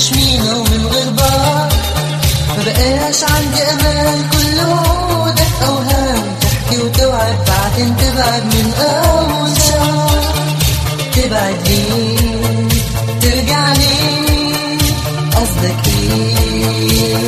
مش مينا ومن غير بعض مبقاش عندي امل كله دق اوهام تحكي وتوعد بعدين تبعد من اول شهر تبعد ليه ترجع ليه قصدك ايه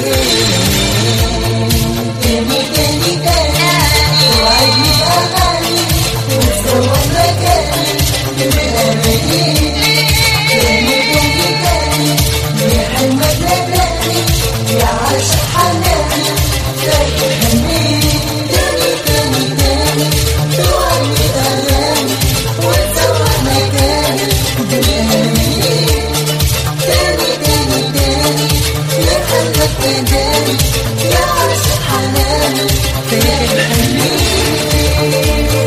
تاني تاني تاني وعدني اغاني وتصور مكاني بالاماني تاني تاني تاني يا حلمك نداني يا عاشق حناني فاكر همي تاني تاني تاني توعدني اغاني وتصور مكاني بالاماني تاني تاني تاني يا حلمك نداني يا عاشق حناني فاكر همي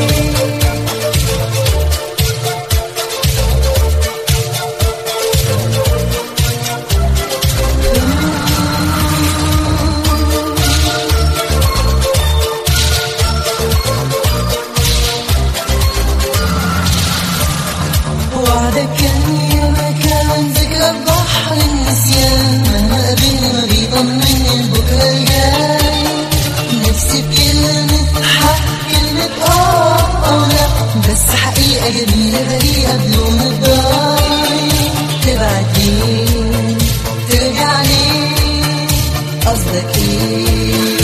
وعدك كان يا مكان ذكرى بحر النسيان مهما قابلني ما بيطمني البكرة الجاي نفسي بكلمة حق كلمة اه او لا بس حقيقة جميلة بريئة بلون الضاي تبعد ليه ترجع ليه قصدك ايه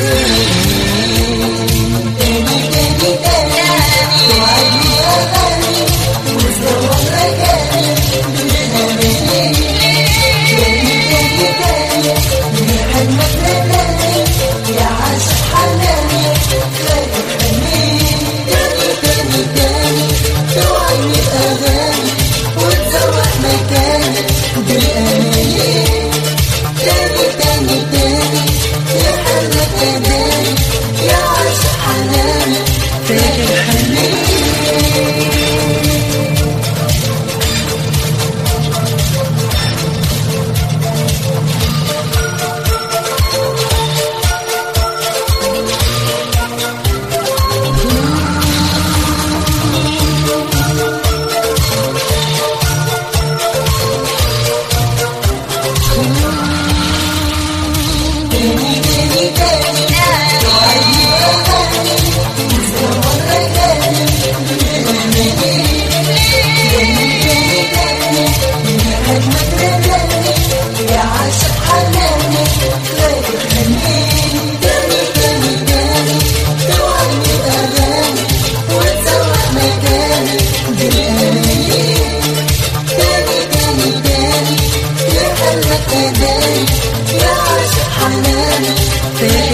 تاني تاني تاني توعدني اغاني وتصور مكاني بالاماني تاني تاني تاني يا حلمك نداني يا عاشق حناني فاكر حنين تاني تاني تاني توعدني اغاني وتصور مكاني بالاماني تاني تاني تاني يا حلمك نداني يا عاشق حناني فاكر حنين تاني تاني تاني توعدني اغاني وتصور مكاني بالاماني تاني تاني تاني يا حلمك نداني يا عاشق حناني فاكر حنين تاني تاني تاني توعدني اغاني وتصور مكاني بالاماني تاني تاني تاني يا حلمك نداني يا عاشق حناني فاكر